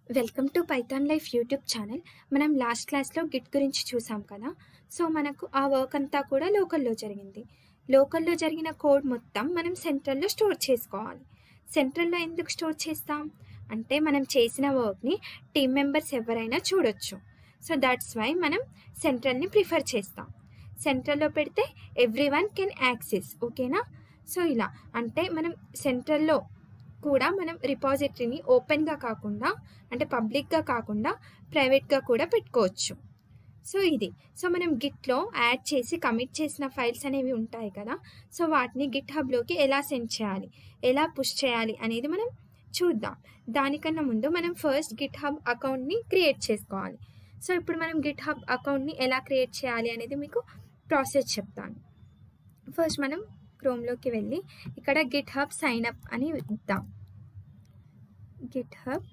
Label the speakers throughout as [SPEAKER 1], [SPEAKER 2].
[SPEAKER 1] welcome to Python life YouTube channel మనం last క్లాస్లో Git గురించి చూసాం కదా సో మనకు ఆ వర్క్ అంతా కూడా లోకల్లో జరిగింది లోకల్లో జరిగిన కోడ్ మొత్తం మనం సెంట్రల్లో స్టోర్ చేసుకోవాలి సెంట్రల్లో ఎందుకు స్టోర్ చేస్తాం అంటే మనం చేసిన వర్క్ని టీం మెంబర్స్ ఎవరైనా చూడొచ్చు సో దట్స్ వై మనం సెంట్రల్ని ప్రిఫర్ చేస్తాం సెంట్రల్లో పెడితే ఎవ్రీ వన్ కెన్ యాక్సెస్ ఓకేనా సో ఇలా అంటే మనం సెంట్రల్లో కూడా మనం రిపాజిటరీని ఓపెన్గా కాకుండా అంటే పబ్లిక్గా కాకుండా ప్రైవేట్గా కూడా పెట్టుకోవచ్చు సో ఇది సో మనం గిట్లో యాడ్ చేసి కమిట్ చేసిన ఫైల్స్ అనేవి ఉంటాయి కదా సో వాటిని గిట్ హబ్లోకి ఎలా సెండ్ చేయాలి ఎలా పుష్ చేయాలి అనేది మనం చూద్దాం దానికన్నా ముందు మనం ఫస్ట్ గిట్ హబ్ అకౌంట్ని క్రియేట్ చేసుకోవాలి సో ఇప్పుడు మనం గిట్ హబ్ అకౌంట్ని ఎలా క్రియేట్ చేయాలి అనేది మీకు ప్రాసెస్ చెప్తాను ఫస్ట్ మనం క్రోమ్లోకి వెళ్ళి ఇక్కడ గిట్ హబ్ సైన్ అప్ అని ఇద్దాం GitHub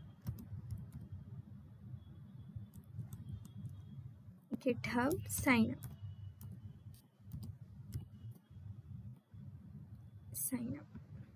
[SPEAKER 1] GitHub sign up sign up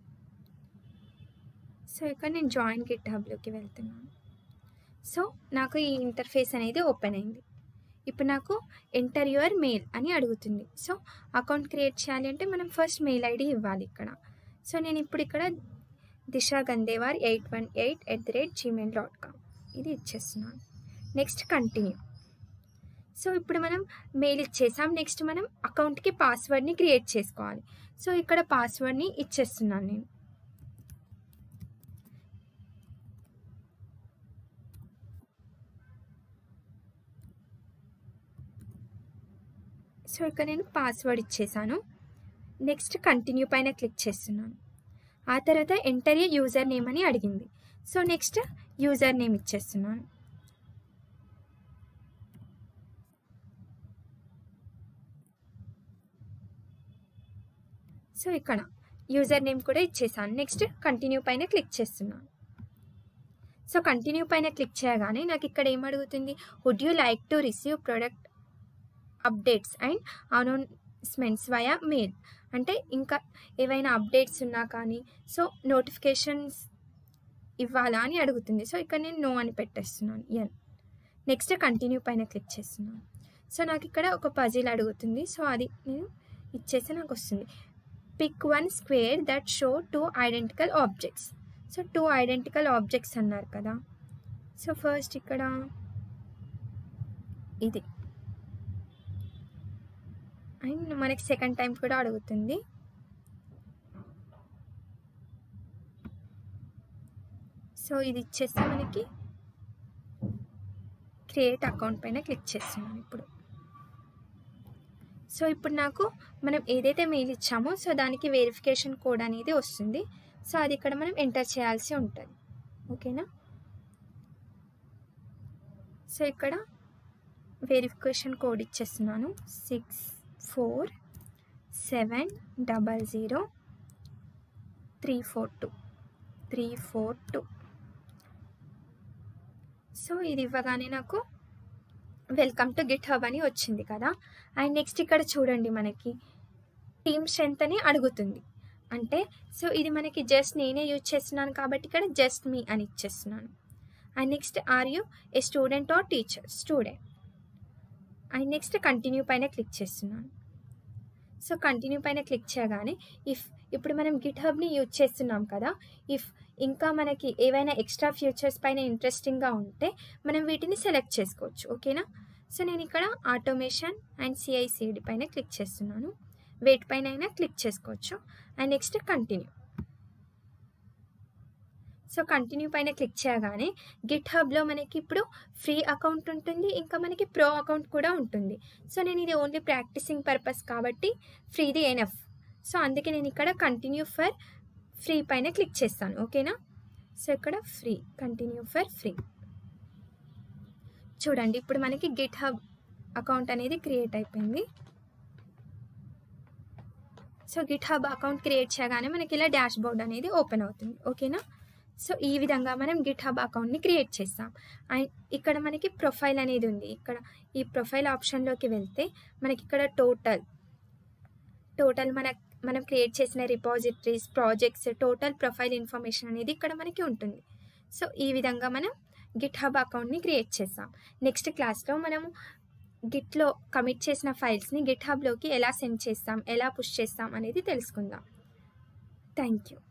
[SPEAKER 1] so ఇక్కడ నేను జాయిన్ గిట్ హబ్లోకి వెళ్తున్నాను సో నాకు ఈ ఇంటర్ఫేస్ అనేది ఓపెన్ అయింది ఇప్పుడు నాకు ఎంటర్ యువర్ మెయిల్ అని అడుగుతుంది సో అకౌంట్ క్రియేట్ చేయాలి అంటే మనం ఫస్ట్ మెయిల్ ఐడి ఇవ్వాలి ఇక్కడ సో నేను ఇప్పుడు ఇక్కడ Disha Gandevar eight one eight at the rate Gmail dot com ఇది ఇచ్చేస్తున్నాను నెక్స్ట్ కంటిన్యూ సో ఇప్పుడు మనం మెయిల్ ఇచ్చేసాం నెక్స్ట్ మనం అకౌంట్కి పాస్వర్డ్ని క్రియేట్ చేసుకోవాలి సో ఇక్కడ పాస్వర్డ్ని ఇచ్చేస్తున్నాను నేను సో ఇక్కడ నేను పాస్వర్డ్ ఇచ్చేసాను నెక్స్ట్ కంటిన్యూ పైన క్లిక్ చేస్తున్నాను ఆ తర్వాత ఎంటర్ ఏ యూజర్ నేమ్ అని అడిగింది సో నెక్స్ట్ యూజర్ నేమ్ ఇచ్చేస్తున్నాను సో ఇక్కడ యూజర్ నేమ్ కూడా ఇచ్చేసాను నెక్స్ట్ కంటిన్యూ పైన క్లిక్ చేస్తున్నాను సో కంటిన్యూ పైన క్లిక్ చేయగానే నాకు ఇక్కడ ఏం అడుగుతుంది would you like to receive product updates and announcements via mail అంటే ఇంకా ఏవైనా అప్డేట్స్ ఉన్నా కానీ సో నోటిఫికేషన్స్ ఇవ్వాలా అని అడుగుతుంది సో ఇక్కడ నేను నో అని పెట్టేస్తున్నాను ఎన్ నెక్స్ట్ కంటిన్యూ పైన క్లిక్ చేస్తున్నాను సో నాకు ఇక్కడ ఒక పజిల్ అడుగుతుంది సో అది నేను ఇచ్చేసి నాకు వస్తుంది pick one square that show two identical objects so two identical objects అన్నారు కదా సో ఫస్ట్ ఇక్కడ ఇది అండ్ మనకి సెకండ్ టైం కూడా అడుగుతుంది సో ఇది ఇచ్చేస్తే మనకి క్రియేట్ అకౌంట్ పైన క్లిక్ చేస్తున్నాను ఇప్పుడు సో ఇప్పుడు నాకు మనం ఏదైతే మెయిల్ ఇచ్చామో సో దానికి వెరిఫికేషన్ కోడ్ అనేది వస్తుంది సో అది ఇక్కడ మనం ఎంటర్ చేయాల్సి ఉంటుంది ఓకేనా సో ఇక్కడ వెరిఫికేషన్ కోడ్ ఇచ్చేస్తున్నాను six four seven double zero three four two three four two so ఇది ఇవ్వగానే నాకు వెల్కమ్ టు గిట్ హబ్ అని వచ్చింది కదా అండ్ నెక్స్ట్ ఇక్కడ చూడండి మనకి టీమ్ స్ట్రెంత్ అని అడుగుతుంది అంటే సో ఇది మనకి జస్ట్ నేనే యూజ్ చేస్తున్నాను కాబట్టి ఇక్కడ జస్ట్ మీ అని ఇచ్చేస్తున్నాను and next are you a student or teacher student and next continue పైన క్లిక్ చేస్తున్నాను సో కంటిన్యూ పైన క్లిక్ చేయగానే ఇఫ్ ఇప్పుడు మనం గిట్ హబ్ని యూజ్ చేస్తున్నాం కదా ఇఫ్ ఇంకా మనకి ఏవైనా ఎక్స్ట్రా ఫ్యూచర్స్ పైన ఇంట్రెస్టింగ్గా ఉంటే మనం వీటిని సెలెక్ట్ చేసుకోవచ్చు ఓకేనా సో నేను ఇక్కడ ఆటోమేషన్ అండ్ సిఐసిడి పైన క్లిక్ చేస్తున్నాను వెయిట్ పైన అయినా క్లిక్ చేసుకోవచ్చు and next continue so continue పైన క్లిక్ చేయగానే గిట్ హబ్లో మనకి ఇప్పుడు ఫ్రీ అకౌంట్ ఉంటుంది ఇంకా మనకి ప్రో అకౌంట్ కూడా ఉంటుంది సో నేను ఇది ఓన్లీ ప్రాక్టీసింగ్ పర్పస్ కాబట్టి ఫ్రీది ఎనఫ్ సో అందుకే నేను ఇక్కడ కంటిన్యూ ఫర్ ఫ్రీ పైన క్లిక్ చేస్తాను ఓకేనా సో ఇక్కడ ఫ్రీ కంటిన్యూ ఫర్ ఫ్రీ చూడండి ఇప్పుడు మనకి గిట్ హబ్ అకౌంట్ అనేది క్రియేట్ అయిపోయింది so GitHub account create చేయగానే మనకి ఇలా డాష్ బోర్డ్ అనేది ఓపెన్ అవుతుంది ఓకేనా సో ఈ విధంగా మనం గిట్ హబ్ అకౌంట్ని క్రియేట్ చేస్తాం అండ్ ఇక్కడ మనకి ప్రొఫైల్ అనేది ఉంది ఇక్కడ ఈ ప్రొఫైల్ ఆప్షన్లోకి వెళ్తే మనకి ఇక్కడ టోటల్ టోటల్ మన మనం క్రియేట్ చేసిన repositories projects total profile information అనేది ఇక్కడ మనకి ఉంటుంది సో ఈ విధంగా మనం గిట్ హబ్ అకౌంట్ని క్రియేట్ చేసాం నెక్స్ట్ క్లాస్లో మనము గిట్లో కమిట్ చేసిన ఫైల్స్ని గిట్ హబ్లోకి ఎలా సెండ్ చేస్తాం ఎలా పుష్ చేస్తాం అనేది తెలుసుకుందాం థ్యాంక్ యూ